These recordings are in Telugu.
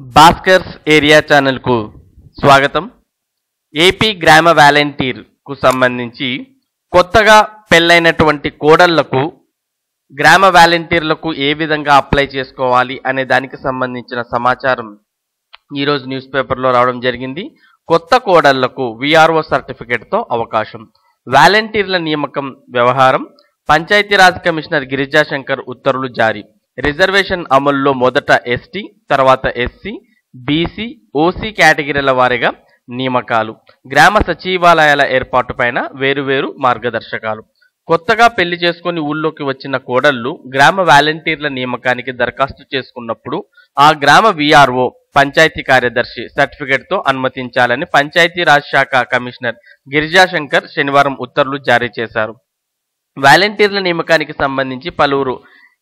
భాస్కర్స్ ఏరియా ఛానల్కు స్వాగతం ఏపీ గ్రామ వాలంటీర్ కు సంబంధించి కొత్తగా పెళ్ళైనటువంటి కోడళ్లకు గ్రామ వాలంటీర్లకు ఏ విధంగా అప్లై చేసుకోవాలి అనే దానికి సంబంధించిన సమాచారం ఈరోజు న్యూస్ పేపర్లో రావడం జరిగింది కొత్త కోడళ్లకు విఆర్ఓ సర్టిఫికేట్తో అవకాశం వాలంటీర్ల నియామకం వ్యవహారం పంచాయతీరాజ్ కమిషనర్ గిరిజాశంకర్ ఉత్తర్వులు జారీ రిజర్వేషన్ అమల్లో మొదట ఎస్టీ తర్వాత ఎస్సీ బీసీ ఓసీ కేటగిరీల వారీగా నియామకాలు గ్రామ సచివాలయాల ఏర్పాటుపైన వేరువేరు మార్గదర్శకాలు కొత్తగా పెళ్లి చేసుకుని ఊళ్ళోకి వచ్చిన కోడళ్లు గ్రామ వాలంటీర్ల నియామకానికి దరఖాస్తు చేసుకున్నప్పుడు ఆ గ్రామ విఆర్ఓ పంచాయతీ కార్యదర్శి సర్టిఫికేట్ తో అనుమతించాలని పంచాయతీ రాజ్ శాఖ కమిషనర్ గిరిజాశంకర్ శనివారం ఉత్తర్వులు జారీ చేశారు వాలంటీర్ల నియామకానికి సంబంధించి పలువురు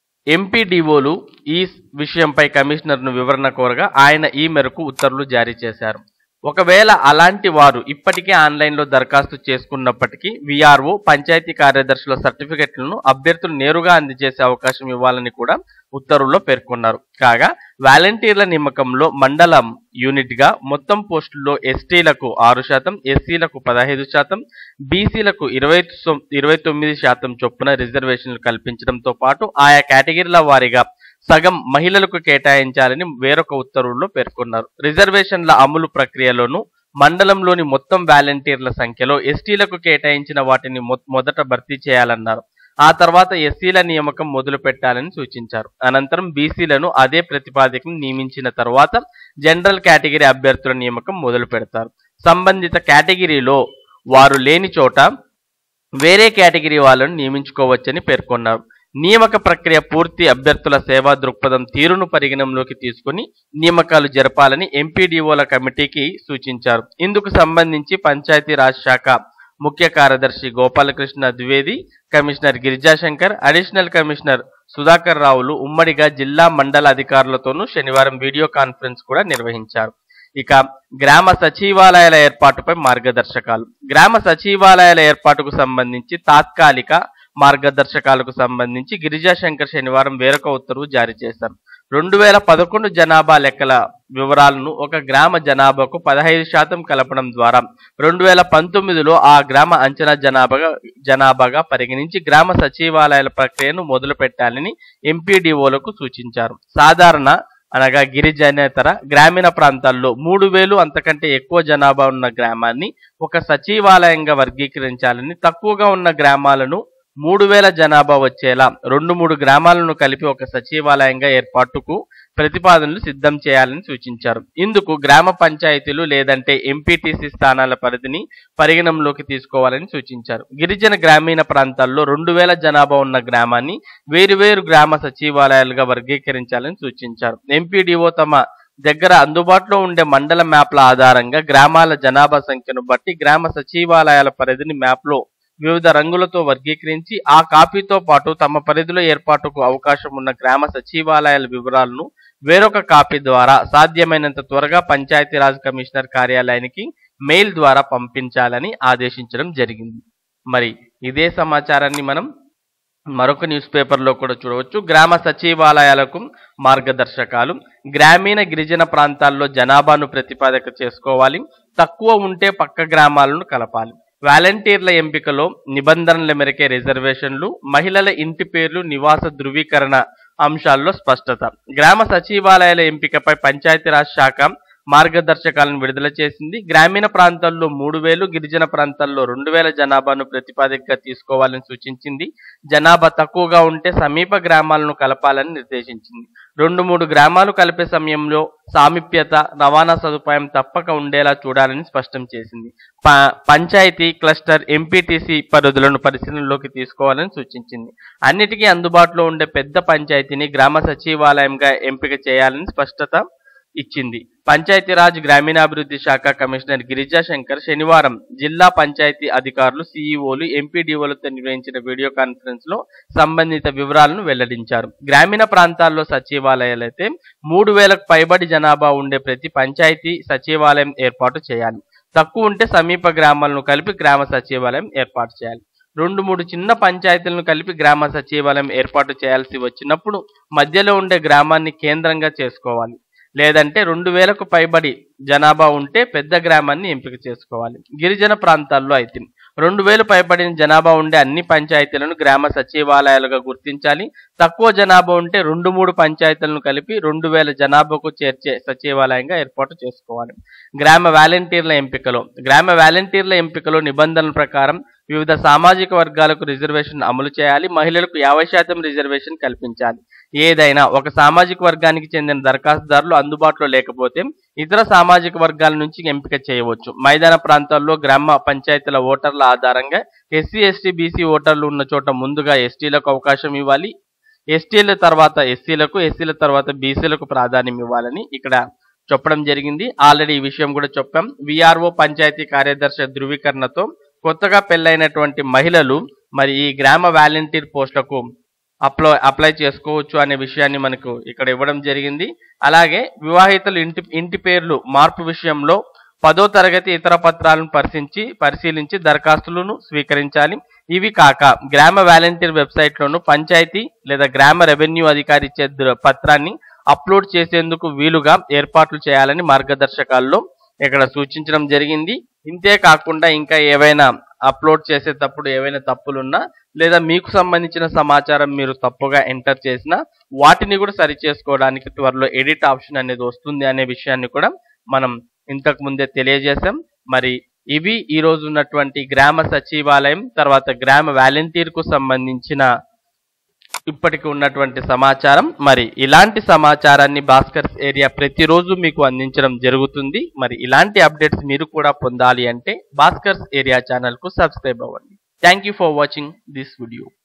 ఎంపీడీఓలు ఈ విషయంపై కమిషనర్ను వివరణ కోరగా ఆయన ఈ మేరకు ఉత్తర్వులు జారీ చేశారు ఒకవేళ అలాంటి వారు ఇప్పటికే ఆన్లైన్లో దరఖాస్తు చేసుకున్నప్పటికీ విఆర్ఓ పంచాయతీ కార్యదర్శుల సర్టిఫికెట్లను అభ్యర్థులు నేరుగా అందజేసే అవకాశం ఇవ్వాలని కూడా ఉత్తర్వుల్లో పేర్కొన్నారు కాగా వాలంటీర్ల నియామకంలో మండలం యూనిట్గా మొత్తం పోస్టుల్లో ఎస్టీలకు ఆరు శాతం ఎస్సీలకు పదహైదు శాతం బీసీలకు ఇరవై తొమ్- ఇరవై తొమ్మిది శాతం చొప్పున రిజర్వేషన్లు కల్పించడంతో పాటు ఆయా కేటగిరీల వారీగా సగం మహిళలకు కేటాయించాలని వేరొక ఉత్తర్వుల్లో పేర్కొన్నారు రిజర్వేషన్ల అమలు ప్రక్రియలోనూ మండలంలోని మొత్తం వాలంటీర్ల సంఖ్యలో ఎస్టీలకు కేటాయించిన వాటిని మొ- మొదట భర్తీ చేయాలన్నారు ఆ తర్వాత ఎస్సీల నియామకం మొదలు పెట్టాలని సూచించారు అనంతరం బీసీలను అదే ప్రతిపాదికను నియమించిన తర్వాత జనరల్ కేటగిరీ అభ్యర్థుల నియామకం మొదలు పెడతారు సంబంధిత కేటగిరీలో వారు లేని చోట వేరే కేటగిరీ వాళ్ళను నియమించుకోవచ్చని పేర్కొన్నారు నియామక ప్రక్రియ పూర్తి అభ్యర్థుల సేవా దృక్పథం తీరును పరిగణనలోకి తీసుకుని నియామకాలు జరపాలని ఎంపీడీఓల కమిటీకి సూచించారు ఇందుకు సంబంధించి పంచాయతీ రాజ్ శాఖ ముఖ్య కార్యదర్శి Gopalakrishna Dwivedi commissioner Girijashankar additional commissioner Sudhakar రావులు ఉమ్మడిగా జిల్లా మండల అధికారులతోనూ శనివారం వీడియో కాన్ఫరెన్స్ కూడా నిర్వహించారు ఇక గ్రామ సచివాలయాల ఏర్పాటుపై మార్గదర్శకాలు గ్రామ సచివాలయాల ఏర్పాటుకు సంబంధించి తాత్కాలిక మార్గదర్శకాలకు సంబంధించి గిరిజాశంకర్ శనివారం వేరొక ఉత్తర్వు జారీ చేశారు రెండు వేల పదకొండు జనాభా లెక్కల వివరాలను ఒక గ్రామ జనాభాకు పదహైదు శాతం కలపడం ద్వారా రెండు వేల పంతొమ్మిదిలో ఆ గ్రామ అంచనా జనాభాగా జనాభాగా పరిగణించి గ్రామ సచివాలయాల ప్రక్రియను మొదలు పెట్టాలని ఎంపీడీఓలకు సూచించారు సాధారణ అనగా గిరిజనేతర గ్రామీణ ప్రాంతాల్లో మూడు వేలు అంతకంటే ఎక్కువ జనాభా ఉన్న గ్రామాన్ని ఒక సచివాలయంగా వర్గీకరించాలని తక్కువగా ఉన్న గ్రామాలను మూడు వేల జనాభా వచ్చేలా రెండు మూడు గ్రామాలను కలిపి ఒక సచివాలయంగా ఏర్పాటుకు ప్రతిపాదనలు సిద్ధం చేయాలని సూచించారు ఇందుకు గ్రామ పంచాయతీలు లేదంటే ఎంపీటీసీ స్థానాల పరిధిని పరిగణంలోకి తీసుకోవాలని సూచించారు గిరిజన గ్రామీణ ప్రాంతాల్లో రెండు వేల జనాభా ఉన్న గ్రామాన్ని వేరువేరు గ్రామ సచివాలయాలుగా వర్గీకరించాలని సూచించారు ఎంపీడీఓ తమ దగ్గర అందుబాటులో ఉండే మండల మ్యాప్ల ఆధారంగా గ్రామాల జనాభా సంఖ్యను బట్టి గ్రామ సచివాలయాల పరిధిని మ్యాప్లో వివిధ రంగులతో వర్గీకరించి ఆ కాపీతో పాటు తమ పరిధిలో ఏర్పాటుకు అవకాశం ఉన్న గ్రామ సచివాలయాల వివరాలను వేరొక కాపీ ద్వారా సాధ్యమైనంత త్వరగా పంచాయతీరాజ్ కమిషనర్ కార్యాలయానికి మెయిల్ ద్వారా పంపించాలని ఆదేశించడం జరిగింది మరి ఇదే సమాచారాన్ని మనం మరొక న్యూస్ పేపర్లో కూడా చూడవచ్చు గ్రామ సచివాలయాలకు మార్గదర్శకాలు గ్రామీణ గిరిజన ప్రాంతాల్లో జనాభాను ప్రతిపాదక చేసుకోవాలి తక్కువ ఉంటే పక్క గ్రామాలను కలపాలి వాలంటీర్ల ఎంపికలో నిబంధనల మేరకే రిజర్వేషన్లు మహిళల ఇంటి పేర్లు నివాస ధృవీకరణ అంశాల్లో స్పష్టత గ్రామ సచివాలయాల ఎంపికపై పంచాయతీరాజ్ శాఖ మార్గదర్శకాలను విడుదల చేసింది గ్రామీణ ప్రాంతాల్లో మూడు వేలు గిరిజన ప్రాంతాల్లో రెండు వేల జనాభాను ప్రతిపాదికగా తీసుకోవాలని సూచించింది జనాభా తక్కువగా ఉంటే సమీప గ్రామాలను కలపాలని నిర్దేశించింది రెండు మూడు గ్రామాలు కలిపే సమయంలో సామీప్యత రవాణా సదుపాయం తప్పక ఉండేలా చూడాలని స్పష్టం చేసింది ప- పంచాయతీ క్లస్టర్ ఎంపీటీసీ పరిధులను పరిశీలనలోకి తీసుకోవాలని సూచించింది అన్నిటికీ అందుబాటులో ఉండే పెద్ద పంచాయతీని గ్రామ సచివాలయంగా ఎంపిక చేయాలని స్పష్టత ఇచ్చింది పంచాయతీరాజ్ గ్రామీణాభివృద్ధి శాఖ కమిషనర్ గిరిజా శంకర్ శనివారం జిల్లా పంచాయతీ అధికారులు సీఈఓలు ఎంపీడీఓలతో నిర్వహించిన వీడియో కాన్ఫరెన్స్ లో సంబంధిత వివరాలను వెల్లడించారు గ్రామీణ ప్రాంతాల్లో సచివాలయాలైతే మూడు వేలకు పైబడి జనాభా ఉండే ప్రతి పంచాయతీ సచివాలయం ఏర్పాటు చేయాలి తక్కువ ఉంటే సమీప గ్రామాలను కలిపి గ్రామ సచివాలయం ఏర్పాటు చేయాలి రెండు మూడు చిన్న పంచాయతీలను కలిపి గ్రామ సచివాలయం ఏర్పాటు చేయాల్సి వచ్చినప్పుడు మధ్యలో ఉండే గ్రామాన్ని కేంద్రంగా చేసుకోవాలి లేదంటే రెండు వేలకు పైబడి జనాభా ఉంటే పెద్ద గ్రామాన్ని ఎంపిక చేసుకోవాలి గిరిజన ప్రాంతాల్లో అయితే రెండు వేలు పైబడిన జనాభా ఉండే అన్ని పంచాయతీలను గ్రామ సచివాలయాలుగా గుర్తించాలి తక్కువ జనాభా ఉంటే రెండు మూడు పంచాయతీలను కలిపి రెండు వేల జనాభాకు చేర్చే సచివాలయంగా ఏర్పాటు చేసుకోవాలి గ్రామ వాలంటీర్ల ఎంపికలో గ్రామ వాలంటీర్ల ఎంపికలో నిబంధనల ప్రకారం వివిధ సామాజిక వర్గాలకు రిజర్వేషన్ అమలు చేయాలి మహిళలకు యాభై శాతం రిజర్వేషన్ కల్పించాలి ఏదైనా ఒక సామాజిక వర్గానికి చెందిన దరఖాస్తుదారులు అందుబాటులో లేకపోతే ఇతర సామాజిక వర్గాల నుంచి ఎంపిక చేయవచ్చు మైదాన ప్రాంతాల్లో గ్రామ పంచాయతీల ఓటర్ల ఆధారంగా ఎస్సీ ఎస్టీ బీసీ ఓటర్లు ఉన్న చోట ముందుగా ఎస్టీలకు అవకాశం ఇవ్వాలి ఎస్టీల తర్వాత ఎస్సీలకు ఎస్సీల తర్వాత బీసీలకు ప్రాధాన్యం ఇవ్వాలని ఇక్కడ చెప్పడం జరిగింది ఆల్రెడీ ఈ విషయం కూడా చెప్పాం విఆర్ఓ పంచాయతీ కార్యదర్శి ధృవీకరణతో కొత్తగా పెళ్ళైనటువంటి మహిళలు మరి ఈ గ్రామ వాలంటీర్ పోస్టులకు అప్లై అప్లై చేసుకోవచ్చు అనే విషయాన్ని మనకు ఇక్కడ ఇవ్వడం జరిగింది అలాగే వివాహితులు ఇంటి ఇంటి పేర్లు మార్పు విషయంలో పదో తరగతి ఇతర పత్రాలను పరిశీలించి పరిశీలించి దరఖాస్తులను స్వీకరించాలి ఇవి కాక గ్రామ వాలంటీర్ వెబ్సైట్లోను పంచాయతీ లేదా గ్రామ రెవెన్యూ అధికారి ఇచ్చే ద- పత్రాన్ని అప్లోడ్ చేసేందుకు వీలుగా ఏర్పాట్లు చేయాలని మార్గదర్శకాల్లో ఇక్కడ సూచించడం జరిగింది ఇంతే కాకుండా ఇంకా ఏవైనా అప్లోడ్ చేసేటప్పుడు ఏవైనా తప్పులున్నా లేదా మీకు సంబంధించిన సమాచారం మీరు తప్పుగా ఎంటర్ చేసినా వాటిని కూడా సరి చేసుకోవడానికి త్వరలో ఎడిట్ ఆప్షన్ అనేది వస్తుంది అనే విషయాన్ని కూడా మనం ఇంతకు ముందే తెలియజేశాం మరి ఇవి ఈ రోజు ఉన్నటువంటి గ్రామ సచివాలయం తర్వాత గ్రామ వాలంటీర్ కు సంబంధించిన ఇప్పటికి ఉన్నటువంటి సమాచారం మరి ఇలాంటి సమాచారాన్ని భాస్కర్స్ ఏరియా ప్రతిరోజు మీకు అందించడం జరుగుతుంది మరి ఇలాంటి అప్డేట్స్ మీరు కూడా పొందాలి అంటే భాస్కర్స్ ఏరియా ఛానల్ కు సబ్స్క్రైబ్ అవ్వండి thank you for watching this video